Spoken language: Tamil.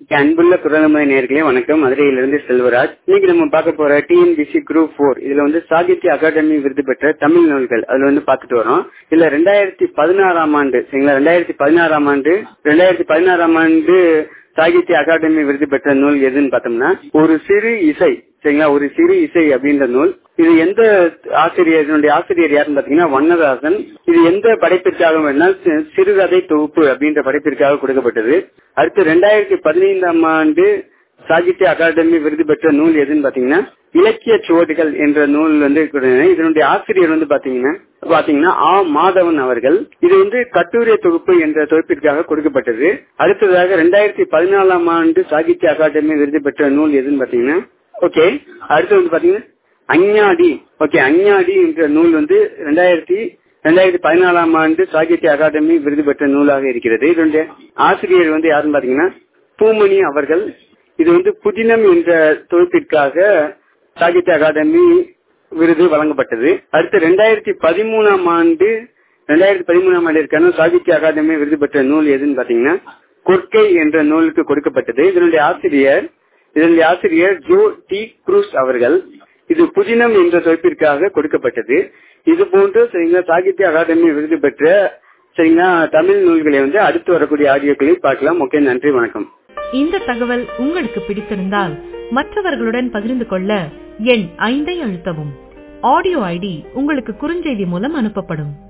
அன்புள்ள குரலமை நேர்களே வணக்கம் மதுரையிலிருந்து செல்வராஜ் இன்னைக்கு நம்ம பார்க்க போற டிஎன்பிசி குரூப் போர் இதுல வந்து சாகித்ய அகாடமி விருது பெற்ற தமிழ் நூல்கள் அதுல வந்து பார்த்துட்டு வரோம் இதுல ரெண்டாயிரத்தி பதினாறாம் ஆண்டு சரிங்களா ரெண்டாயிரத்தி பதினாறாம் ஆண்டு ரெண்டாயிரத்தி பதினாறாம் ஆண்டு சாகித்ய அகாடமி விருது பெற்ற நூல் எதுன்னு பார்த்தோம்னா ஒரு சிறு இசை சரிங்களா ஒரு சிறு இசை அப்படின்ற நூல் இது எந்த ஆசிரியர் இதனுடைய ஆசிரியர் யாருன்னு பாத்தீங்கன்னா வண்ணதாசன் இது எந்த படைப்பிற்காக வேணா சி- சிறுகதை தொகுப்பு அப்படின்ற படைப்பிற்காக கொடுக்கப்பட்டது அடுத்து ரெண்டாயிரத்தி பதினைந்தாம் ஆண்டு சாகித்ய அகாடமி விருது பெற்ற நூல் எதுன்னு பாத்தீங்கன்னா இலக்கிய சுவடுகள் என்ற நூல் வந்து கொடுங்க. இதனுடைய ஆசிரியர் வந்து பாத்தீங்கன்னா பாத்தீங்கன்னா ஆ மாதவன் அவர்கள் இது வந்து கட்டுரை தொகுப்பு என்ற தொகுப்பிற்காக கொடுக்கப்பட்டது அடுத்ததாக ரெண்டாயிரத்தி பதினாலாம் ஆண்டு சாகித்ய அகாடமி விருது பெற்ற நூல் எதுன்னு பாத்தீங்கன்னா ஓகே அடுத்து வந்து பாத்தீங்கன்னா அஞ்ஞாடி ஓகே அஞ்ஞாடி என்ற நூல் வந்து ரெண்டாயிரத்தி ரெண்டாயிரத்தி பதினாலாம் ஆண்டு சாகித்ய அகாடமி விருது பெற்ற நூலாக இருக்கிறது இதனுடைய ஆசிரியர் வந்து யாருன்னு பாத்தீங்கன்னா பூமணி அவர்கள் இது வந்து புதினம் என்ற தொகுப்பிற்காக சாகித்ய அகாடமி விருது வழங்கப்பட்டது அடுத்து ரெண்டாயிரத்தி பதிமூணாம் ஆண்டு ரெண்டாயிரத்தி பதிமூணாம் ஆண்டிற்கான சாகித்ய அகாடமி விருது பெற்ற நூல் எதுன்னு பாத்தீங்கன்னா கொற்கை என்ற நூலுக்கு கொடுக்கப்பட்டது இதனுடைய ஆசிரியர் இதனுடைய ஆசிரியர் ஜோ டி குரூஸ் அவர்கள் இது புதினம் என்ற தொகுப்பிற்காக கொடுக்கப்பட்டது இது போன்று சரிங்களா சாகித்ய அகாடமி விருது பெற்ற சரிங்களா தமிழ் நூல்களை வந்து அடுத்து வரக்கூடிய ஆடியோக்களில் பார்க்கலாம் ஓகே நன்றி வணக்கம் இந்த தகவல் உங்களுக்கு பிடித்திருந்தால் மற்றவர்களுடன் பகிர்ந்து கொள்ள எண் ஐந்தை அழுத்தவும் ஆடியோ ஐடி உங்களுக்கு குறுஞ்செய்தி மூலம் அனுப்பப்படும்